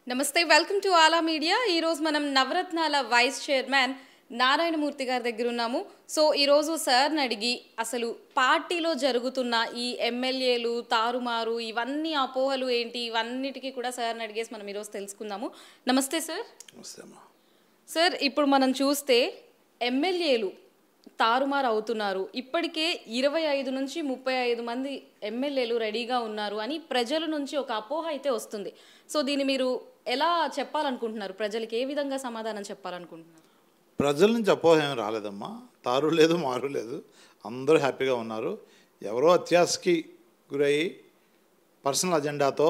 నమస్తే welcome to ఆలా media ఈరోజు మనం నవరత్నాల వైస్ చైర్మన్ నారాయణమూర్తి గారి దగ్గర ఉన్నాము సో ఈరోజు సార్ని అడిగి అసలు పార్టీలో జరుగుతున్న ఈ ఎమ్మెల్యేలు తారుమారు ఇవన్నీ అపోహలు ఏంటి ఇవన్నిటికీ కూడా సార్ని అడిగేసి మనం ఈరోజు తెలుసుకుందాము నమస్తే సార్ నమస్తే అమ్మా సార్ ఇప్పుడు మనం చూస్తే ఎమ్మెల్యేలు తారుమారు అవుతున్నారు ఇప్పటికే ఇరవై ఐదు నుంచి ముప్పై ఐదు మంది ఎమ్మెల్యేలు రెడీగా ఉన్నారు అని ప్రజల నుంచి ఒక అపోహ అయితే వస్తుంది సో దీన్ని మీరు ఎలా చెప్పాలనుకుంటున్నారు ప్రజలకి ఏ విధంగా సమాధానం చెప్పాలనుకుంటున్నారు ప్రజల నుంచి అపోహ ఏం రాలేదమ్మా తారు లేదు మారు లేదు అందరూ హ్యాపీగా ఉన్నారు ఎవరో అత్యాశకి గురయ్యి పర్సనల్ అజెండాతో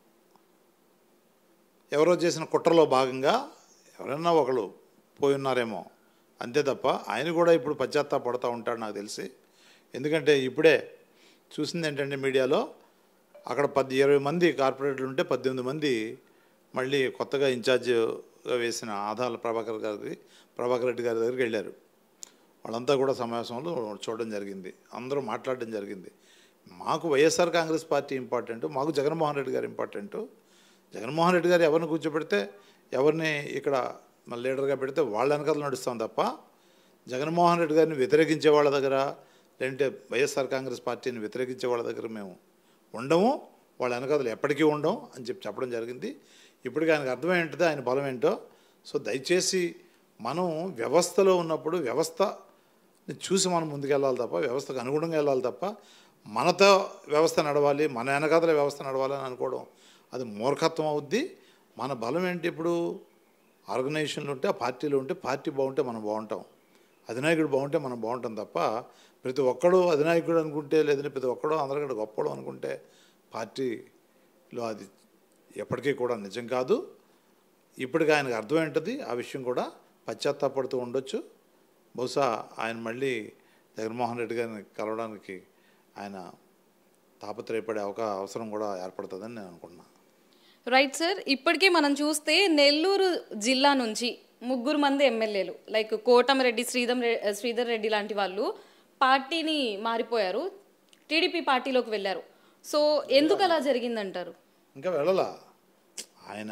ఎవరో చేసిన కుట్రలో భాగంగా ఎవరైనా ఒకళ్ళు పోయి ఉన్నారేమో అంతే తప్ప ఆయన కూడా ఇప్పుడు పశ్చాత్తాపడుతూ ఉంటాడు నాకు తెలిసి ఎందుకంటే ఇప్పుడే చూసింది ఏంటంటే మీడియాలో అక్కడ పది ఇరవై మంది కార్పొరేటర్లు ఉంటే పద్దెనిమిది మంది మళ్ళీ కొత్తగా ఇన్ఛార్జిగా వేసిన ఆదాల ప్రభాకర్ గారి ప్రభాకర్ రెడ్డి గారి దగ్గరికి వెళ్ళారు వాళ్ళంతా కూడా సమావేశంలో చూడడం జరిగింది అందరూ మాట్లాడడం జరిగింది మాకు వైఎస్ఆర్ కాంగ్రెస్ పార్టీ ఇంపార్టెంట్ మాకు జగన్మోహన్ రెడ్డి గారు ఇంపార్టెంట్ జగన్మోహన్ రెడ్డి గారు ఎవరిని కూర్చోబెడితే ఎవరిని ఇక్కడ మన లీడర్గా పెడితే వాళ్ళ వెనకాల నడుస్తాం తప్ప జగన్మోహన్ రెడ్డి గారిని వ్యతిరేకించే వాళ్ళ దగ్గర లేదంటే వైఎస్ఆర్ కాంగ్రెస్ పార్టీని వ్యతిరేకించే వాళ్ళ దగ్గర మేము ఉండము వాళ్ళ వెనకాతలు ఎప్పటికీ ఉండం అని చెప్పి చెప్పడం జరిగింది ఇప్పటికి ఆయనకు అర్థం ఏంటిదో ఆయన బలం ఏంటో సో దయచేసి మనం వ్యవస్థలో ఉన్నప్పుడు వ్యవస్థని చూసి మనం ముందుకెళ్ళాలి తప్ప వ్యవస్థకు అనుగుణంగా వెళ్ళాలి తప్ప మనతో వ్యవస్థ నడవాలి మన వెనకాతల వ్యవస్థ నడవాలి అని అనుకోవడం అది మూర్ఖత్వం అవుద్ది మన బలం ఏంటి ఇప్పుడు ఆర్గనైజేషన్లు ఉంటే ఆ పార్టీలు ఉంటే పార్టీ బాగుంటే మనం బాగుంటాం అధినాయకుడు బాగుంటే మనం బాగుంటాం తప్ప ప్రతి ఒక్కడు అధినాయకుడు అనుకుంటే లేదంటే ప్రతి ఒక్కడు అందరికంటే గొప్పడు అనుకుంటే పార్టీలో అది ఎప్పటికీ కూడా నిజం కాదు ఇప్పటికి ఆయనకు అర్థం ఏంటది ఆ విషయం కూడా పశ్చాత్తాపడుతూ ఉండొచ్చు బహుశా ఆయన మళ్ళీ జగన్మోహన్ రెడ్డి గారిని కలవడానికి ఆయన తాపత్రయపడే అవకా అవసరం కూడా ఏర్పడుతుందని నేను అనుకుంటున్నాను రైట్ సార్ ఇప్పటికే మనం చూస్తే నెల్లూరు జిల్లా నుంచి ముగ్గురు మంది ఎమ్మెల్యేలు లైక్ కోటమిరెడ్డి శ్రీధర్ రె- శ్రీధర్ రెడ్డి లాంటి వాళ్ళు పార్టీని మారిపోయారు టీడీపీ పార్టీలోకి వెళ్ళారు సో ఎందుకు అలా జరిగిందంటారు ఇంకా వెళ్ళలా ఆయన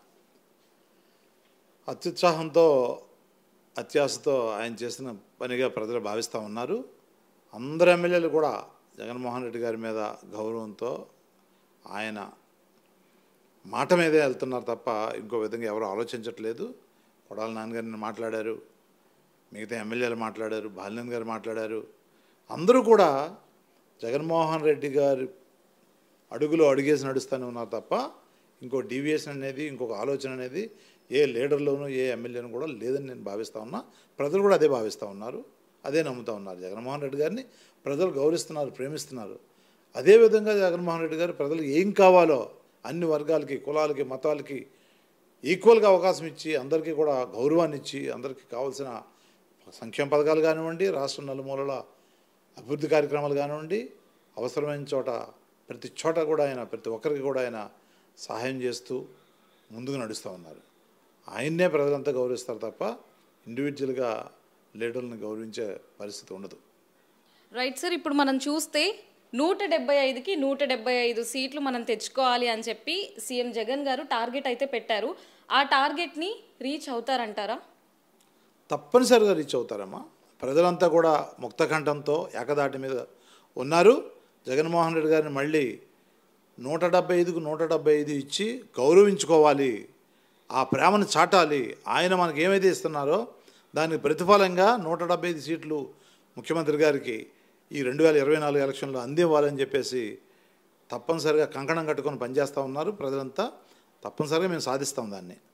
అత్యుత్సాహంతో అత్యాశతో ఆయన చేసిన పనిగా ప్రజలు భావిస్తూ ఉన్నారు అందరు ఎమ్మెల్యేలు కూడా జగన్మోహన్ రెడ్డి గారి మీద గౌరవంతో ఆయన మాట మీదే వెళ్తున్నారు తప్ప ఇంకో విధంగా ఎవరు ఆలోచించట్లేదు కొడాల నాన్నగారిని మాట్లాడారు మిగతా ఎమ్మెల్యేలు మాట్లాడారు బాలినేని గారు మాట్లాడారు అందరూ కూడా జగన్మోహన్ రెడ్డి గారు అడుగులో అడుగేసి నడుస్తూనే ఉన్నారు తప్ప ఇంకో డీవియేషన్ అనేది ఇంకొక ఆలోచన అనేది ఏ లీడర్లోనూ ఏ ఎమ్మెల్యేను కూడా లేదని నేను భావిస్తూ ఉన్నా ప్రజలు కూడా అదే భావిస్తూ ఉన్నారు అదే నమ్ముతూ ఉన్నారు జగన్మోహన్ రెడ్డి గారిని ప్రజలు గౌరవిస్తున్నారు ప్రేమిస్తున్నారు అదేవిధంగా జగన్మోహన్ రెడ్డి గారు ప్రజలకు ఏం కావాలో అన్ని వర్గాలకి కులాలకి మతాలకి ఈక్వల్గా అవకాశం ఇచ్చి అందరికీ కూడా గౌరవాన్ని ఇచ్చి అందరికీ కావాల్సిన సంక్షేమ పథకాలు కానివ్వండి రాష్ట్రం నలుమూలల అభివృద్ధి కార్యక్రమాలు కానివ్వండి అవసరమైన చోట ప్రతి చోట కూడా ఆయన ప్రతి ఒక్కరికి కూడా ఆయన సహాయం చేస్తూ ముందుకు నడుస్తూ ఉన్నారు ఆయన్నే ప్రజలంతా గౌరవిస్తారు తప్ప ఇండివిజువల్గా లీడర్ని గౌరవించే పరిస్థితి ఉండదు రైట్ సార్ ఇప్పుడు మనం చూస్తే నూట డెబ్బై ఐదుకి నూట డెబ్బై ఐదు సీట్లు మనం తెచ్చుకోవాలి అని చెప్పి సీఎం జగన్ గారు టార్గెట్ అయితే పెట్టారు ఆ టార్గెట్ని రీచ్ అవుతారంటారా తప్పనిసరిగా రీచ్ అవుతారమ్మా ప్రజలంతా కూడా ముక్తకంఠంతో ఏకదాటి మీద ఉన్నారు జగన్మోహన్ రెడ్డి గారిని మళ్ళీ నూట డెబ్బై ఐదుకు నూట డెబ్బై ఐదు ఇచ్చి గౌరవించుకోవాలి ఆ ప్రేమను చాటాలి ఆయన మనకి ఏమైతే ఇస్తున్నారో దానికి ప్రతిఫలంగా నూట డెబ్బై ఐదు సీట్లు ముఖ్యమంత్రి గారికి ఈ రెండు వేల ఇరవై నాలుగు ఎలక్షన్లో అందివ్వాలని చెప్పేసి తప్పనిసరిగా కంకణం కట్టుకొని పనిచేస్తూ ఉన్నారు ప్రజలంతా తప్పనిసరిగా మేము సాధిస్తాం దాన్ని